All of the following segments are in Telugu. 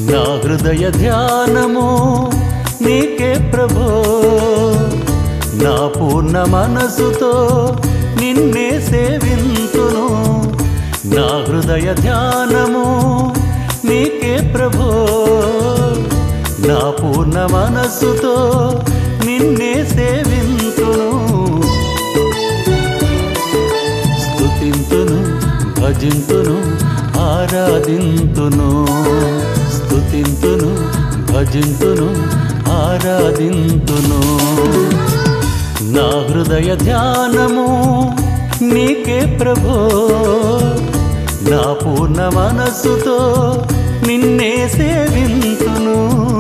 నా హృదయ ధ్యానము నీకే ప్రభో నా పూర్ణ మనసుతో నిన్నే సేవింతును నా హృదయ ధ్యానము నీకే ప్రభో నా పూర్ణ మనస్సుతో నిన్నే సేవింతును స్తుతింతును భజింతును ఆరాధింతును స్తుతింతును భజింతును ఆరాధింతును నా హృదయ ధ్యానము నీకే ప్రభో నా పూర్ణ మనస్సుతో నిన్నే సేవింతును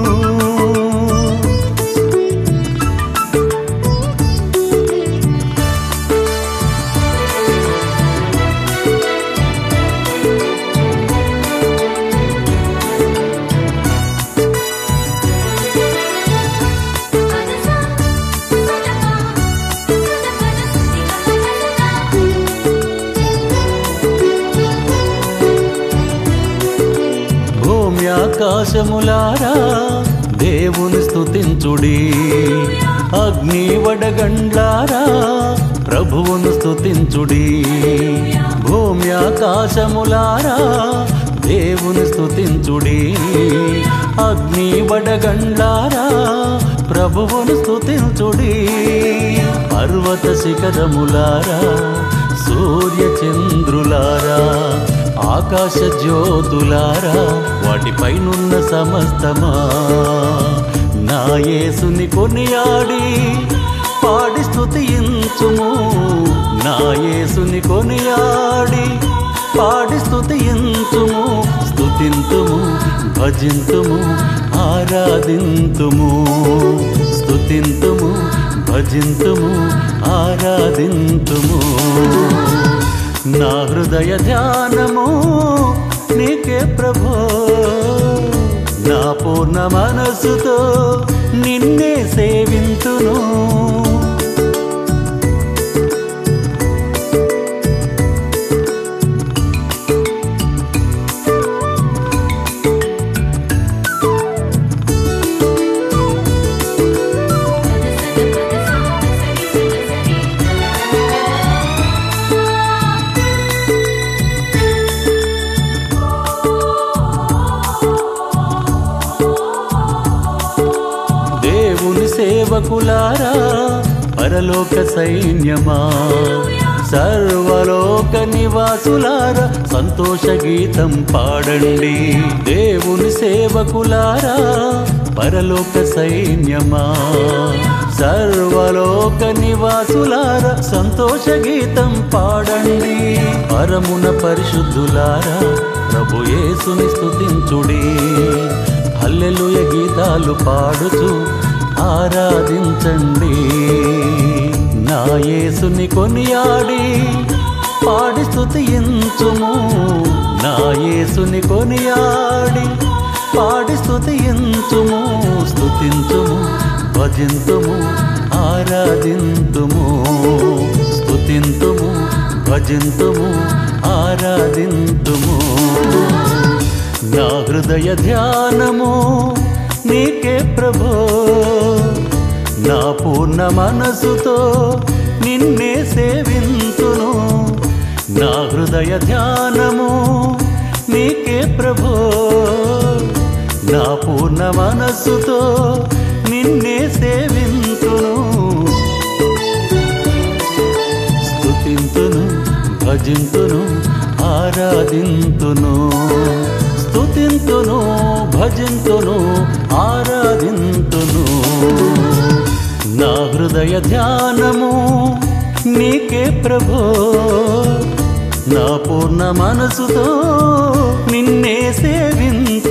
భూమి ఆకాశములారా దేవుని స్తుతించుడి అగ్ని వడగండ్లారా ప్రభువును స్తుతించుడి భూమి ఆకాశములారా దేవుని స్తుతించుడి అగ్ని వడగండ్లారా ప్రభువును స్తుతించుడి పర్వత శిఖరములారా సూర్య చంద్రులారా ఆకాశ జ్యోతులారా వాటిపైనున్న సమస్తమా నా యేసుని కొనియాడి పాడి స్తుతించుము నా యేసుని కొనియాడి పాడి స్తుతించుము స్తుతింతుము భజింతుము ఆరాధింతుము స్తుతింతుము భజింతుము ఆరాధింతుము నా హృదయ ధ్యానము నీకే ప్రభో నా పూర్ణ మనసుతో నిన్నే సేవింతును దేవుని సేవకులారా పరలోక సైన్యమా సర్వలోక నివాసులారా సంతోష గీతం పాడండి దేవుని సేవకులారా పరలోక సైన్యమా సర్వలోక నివాసులారా సంతోష గీతం పాడండి పరమున పరిశుద్ధులారా ప్రభు యేసుని స్తుతించుడి హల్లెలూయ గీతాలు పాడుతూ ఆరాధించండి నా యేసుని కొనియాడి పాడి స్తుతించుము నా యేసుని కొనియాడి పాడి స్తుతించుము స్తుతించుము భజింతుము ఆరాధింతుము స్తుతింతుము భజింతుము ఆరాధింతుము నా హృదయ ధ్యానము నీకే ప్రభో నా పూర్ణ మనసుతో నిన్నే సేవింతును నా హృదయ ధ్యానము నీకే ప్రభో నా పూర్ణ మనసుతో నిన్నే సేవింతును స్తుతింతును భజింతును ఆరాధింతును స్తుతింతును భజింతును ఆరాధింతును నా హృదయ ధ్యానము నీకే ప్రభో నా పూర్ణ మనసుతో నిన్నే సేవింతును